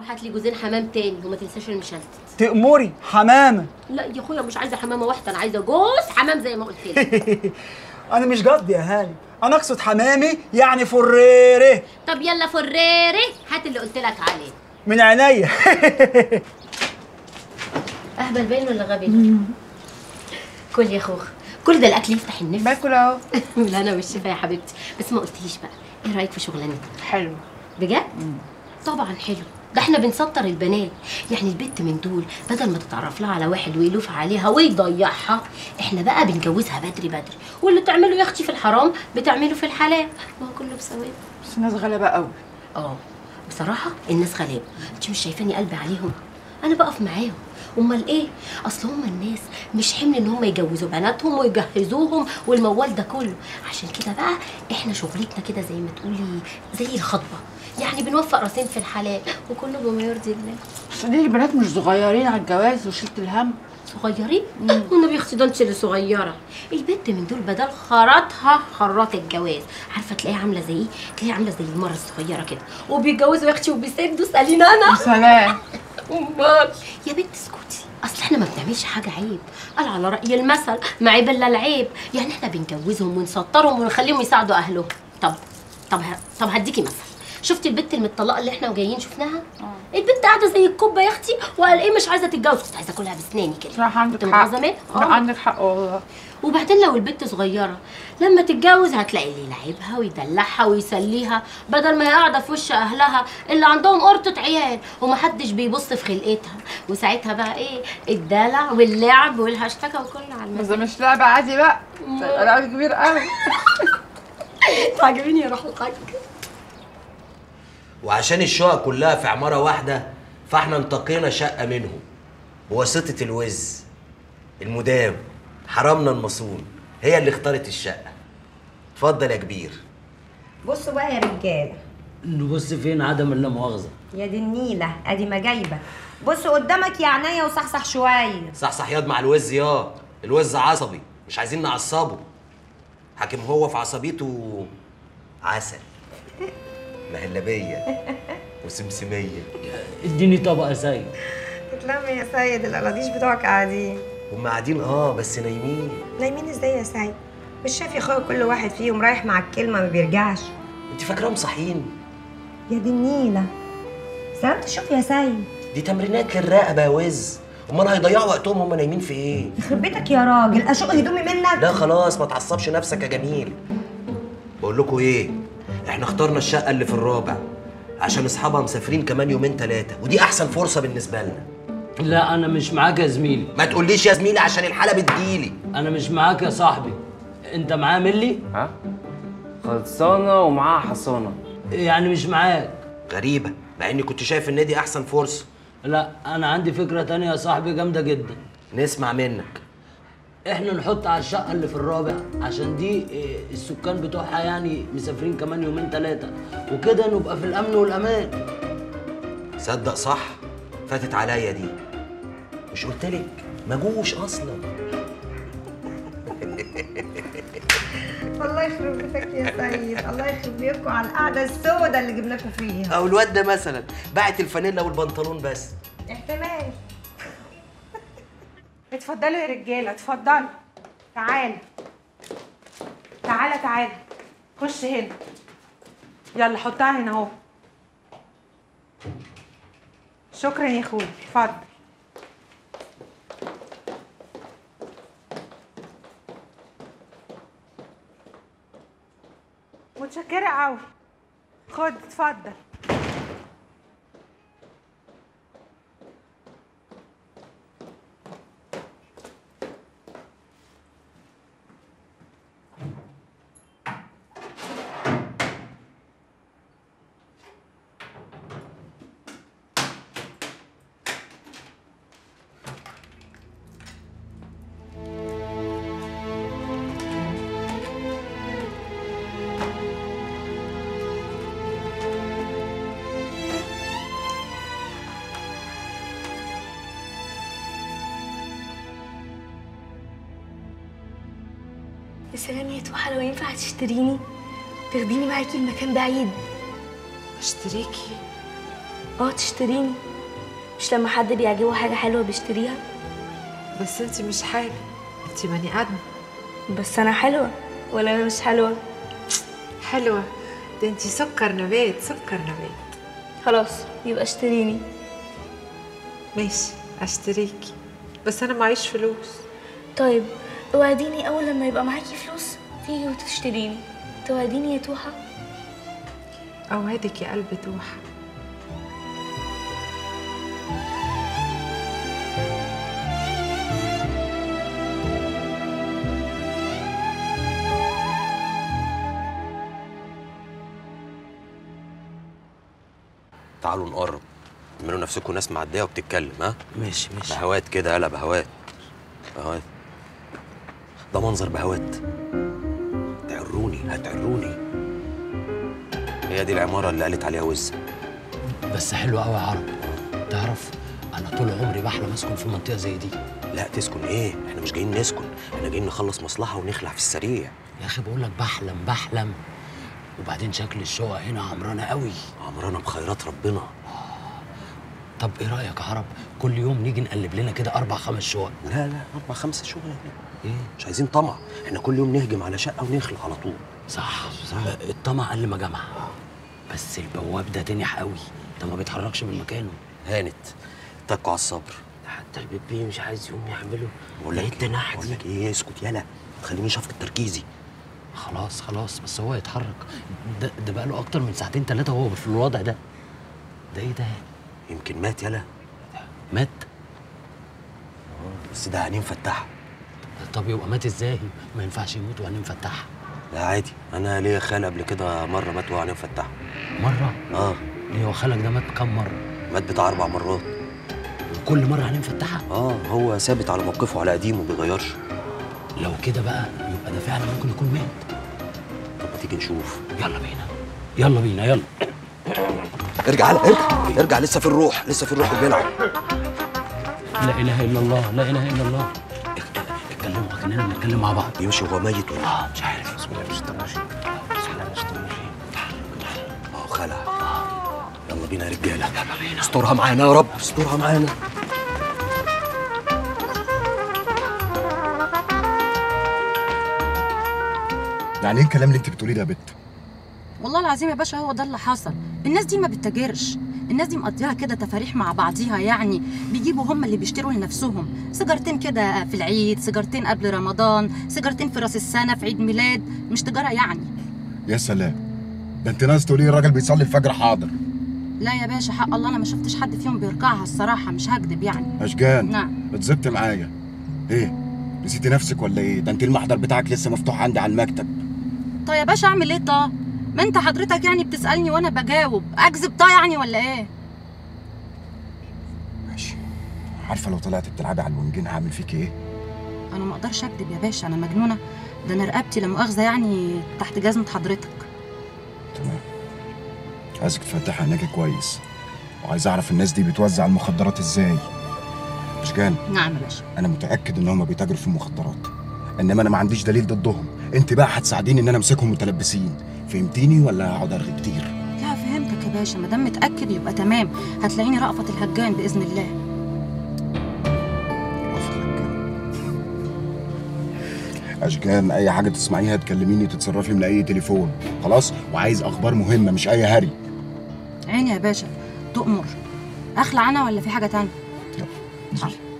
روح هات لي جوزين حمام تاني وما تنساش المشلتت تأمري حمامة لا يا اخويا مش عايزه حمامه واحده انا عايزه جوز حمام زي ما قلت لك أنا مش قصدي يا هاني أنا أقصد حمامي يعني فريري طب يلا فريري هات اللي قلت لك عليه من عينيا اهبل باين ولا غبي كل يا خوخ كل ده الاكل يفتح النفس باكل اهو لا انا والشفا يا حبيبتي بس ما قلتليش بقى ايه رايك في شغلانتنا حلو بجد طبعا حلو ده احنا بنسطر البنات يعني البت من دول بدل ما تتعرف لها على واحد ويلوف عليها ويضيعها احنا بقى بنجوزها بدري بدري واللي تعمله يا اختي في الحرام بتعمله في الحلال ما هو كله بثواب بس الناس غلابه قوي اه بصراحه الناس غلابه انت مش شايفاني قلبي عليهم انا بقف معاهم امال ايه اصل هم الناس مش حمل ان هم يجوزوا بناتهم ويجهزوهم والموال ده كله عشان كده بقى احنا شغلتنا كده زي ما تقولي زي الخطبه يعني بنوفق راسين في الحلال وكله بما يرضي الله بس ليه البنات مش صغيرين على الجواز وشلت الهم صغيرين والنبي يا اختي ده انت اللي صغيره البنت من دول بدل خرطها خراط الجواز عارفه تلاقيها عامله زي ايه تلاقيها عامله زي المره الصغيره كده وبيتجوزوا يا اختي وبيسدوا اساليني انا سلام امال يا بنت اسكتي اصل احنا ما بنعملش حاجه عيب قال على راي المثل ما عيب الا العيب يعني احنا بنجوزهم ونسطرهم ونخليهم يساعدوا اهلهم طب طب ه... طب هديكي مثل شفتي البت المطلقه اللي احنا وجايين شفناها البت قاعده زي الكوبه يا اختي وقال ايه مش عايزه تتجوز كنت عايزه اكلها بسناني كده صراحه عندك كنت حق متغاظه منها لا آه. عندك حق والله وبعدين لو البت صغيرة لما تتجوز هتلاقي اللي يلعبها ويدلعها ويسليها بدل ما هي قاعدة في وش أهلها اللي عندهم قرطة عيال ومحدش بيبص في خلقتها وساعتها بقى إيه الدلع واللعب والهاشتاجة وكله على بس المزاج ده مش لعبه عادي بقى ده لعبه كبير قوي تعجبيني يا روح الحاج وعشان الشقق كلها في عمارة واحدة فاحنا انتقينا شقة منهم بواسطة الوز المدام حرامنا المصون هي اللي اختارت الشقة اتفضل يا كبير بصوا بقى يا رجاله نبص فين عدم اللا مؤاخذه يا دي النيله ادي ما جايبه بصوا قدامك يا عينيا وصحصح شويه صح صح ياض مع الوز يا الوز عصبي مش عايزين نعصبه حاكم هو في عصبيته عسل مهلبية وسمسمية اديني طبق يا سيد تتلم يا سيد القلاطيش بتوعك قاعدين هم قاعدين اه بس نايمين نايمين ازاي يا سيد مش شايف يا اخويا كل واحد فيهم رايح مع الكلمه ما بيرجعش انت فاكراهم صاحيين يا دي النيله سلامت شوف يا سيد دي تمرينات للرقبة يا وز امال هيضيعوا وقتهم هم نايمين في ايه يخرب بيتك يا راجل اشق هدومي منك لا خلاص ما تعصبش نفسك يا جميل بقول لكم ايه احنا اخترنا الشقه اللي في الرابع عشان اصحابها مسافرين كمان يومين ثلاثه ودي احسن فرصه بالنسبه لنا لا انا مش معاك يا زميلي ما تقوليش يا زميلي عشان الحاله بتجيلي انا مش معاك يا صاحبي انت معاه ملي ها خلصانه ومعاها حصانه يعني مش معاك غريبه مع اني كنت شايف ان دي احسن فرصه لا انا عندي فكره تانية يا صاحبي جامده جدا نسمع منك احنا نحط على الشقه اللي في الرابع عشان دي إيه، السكان بتوعها يعني مسافرين كمان يومين ثلاثه وكده نبقى في الامن والامان صدق صح فاتت عليا دي مش قلت لك ما جوش اصلا الله يخرب بيتك يا سيد الله يخرب بيكوا على القعده السوداء اللي جبناكوا فيها او الواد ده مثلا باعت الفانيلا والبنطلون بس احتمال اتفضلوا يا رجاله اتفضلوا تعالى تعالى تعالى خش هنا يلا حطها هنا اهو شكرا يا اخوي اتفضل متشكرة قوي خد اتفضل يا سلام يا توحة لو ينفع تشتريني تاخديني معاكي لمكان بعيد اشتريكي اه تشتريني مش لما حد بيعجبه حاجة حلوة بيشتريها بس انت مش حاجه انت بني ادم بس انا حلوة ولا انا مش حلوة حلوه ده انت سكر نبات سكر نبات خلاص يبقى اشتريني ماشي اشتريكي بس انا معيش فلوس طيب توعديني اول لما يبقى معاكي فلوس تيجي وتشتريني توعديني يا توحة اوعدك يا قلب توحة تعالوا نقرب اعملوا نفسكم ناس معديه وبتتكلم ها ماشي ماشي بهوات كده يلا بهوات بهوات ده منظر بهوات تعروني هتعروني هي دي العماره اللي قالت عليها وز بس حلو قوي يا عرب تعرف انا طول عمري بحلم اسكن في منطقه زي دي لا تسكن ايه احنا مش جايين نسكن احنا جايين نخلص مصلحه ونخلع في السريع يا اخي بقول لك بحلم بحلم وبعدين شكل الشقق هنا عمرانه قوي عمرنا بخيرات ربنا طب ايه رايك يا عرب كل يوم نيجي نقلب لنا كده اربع خمس شقق لا لا اربع خمسه شغل ايه مش عايزين طمع احنا كل يوم نهجم على شقه ونخلع على طول صح صح الطمع قل ما جمع بس البواب ده تنح قوي ده ما بيتحركش من مكانه هانت اتكوا على الصبر حتى البيبي مش عايز يقوم يعمله بقول لك ايه التنح بقول دي لك ايه اسكت يلا تخلينيش افقد تركيزي خلاص خلاص بس هو يتحرك ده ده بقى له اكتر من ساعتين ثلاثه وهو في الوضع ده ده ايه ده يمكن مات يلا مات بس ده عينين فتحه طب يبقى مات ازاي ما ينفعش يموت وعينيه مفتحه لا عادي انا ليا خال قبل كده مره مات وعينيه مفتحه مره اه ليه هو خالك ده مات كام مره مات بتاع اربع مرات وكل مره عينيه مفتحه اه هو ثابت على موقفه على قديمه ما بيغيرش لو كده بقى يبقى ده فعلا ممكن يكون مات طب ما تيجي نشوف يلا بينا يلا بينا يلا ارجع يلا ارجع ارجع لسه في الروح لسه في الروح اللي بيلعب لا اله الا الله لا اله الا الله اتكلموا كاننا بنتكلم مع بعض يمشي وهو ميت ولا اه مش عارف بسم الله الرحمن الرحيم بسم الله الرحمن الرحيم اه خلع يلا بينا يا رجاله يلا بينا استرها معانا يا رب استرها معانا يعني ايه الكلام اللي انت بتقوليه ده يا بت والله العظيم يا باشا هو ده اللي حصل الناس دي ما بتتاجرش الناس دي مقضيها كده تفاريح مع بعضيها يعني بيجيبوا هم اللي بيشتروا لنفسهم سيجارتين كده في العيد سيجارتين قبل رمضان سيجارتين في راس السنه في عيد ميلاد مش تجاره يعني يا سلام ده انت ناس تقولي الراجل بيصلي الفجر حاضر لا يا باشا حق الله انا ما شفتش حد فيهم بيركعها الصراحه مش هكدب يعني اشجان نعم اتزبت معايا ايه نسيتي نفسك ولا ايه ده انت المحضر بتاعك لسه مفتوح عندي على المكتب طيب يا باشا اعمل ايه طه ما انت حضرتك يعني بتسالني وانا بجاوب اكذب طه يعني ولا ايه ماشي عارفه لو طلعت بتلعبي على الونجين هعمل فيك ايه انا ما اقدرش اكذب يا باشا انا مجنونه ده انا رقبتي لا مؤاخذه يعني تحت جزمه حضرتك تمام عايزك تفتحي عينيكي كويس وعايز اعرف الناس دي بتوزع المخدرات ازاي اشجان نعم يا باشا انا متاكد ان هم بيتاجروا في المخدرات انما انا ما عنديش دليل ضدهم انت بقى هتساعديني ان انا امسكهم متلبسين فهمتيني ولا هقعد ارغي كتير لا فهمتك يا باشا ما دام متاكد يبقى تمام هتلاقيني رأفت الهجان باذن الله اشجان اي حاجه تسمعيها تكلميني تتصرفي من اي تليفون خلاص وعايز اخبار مهمه مش اي هري عيني يا باشا تؤمر اخلع انا ولا في حاجه تانية يلا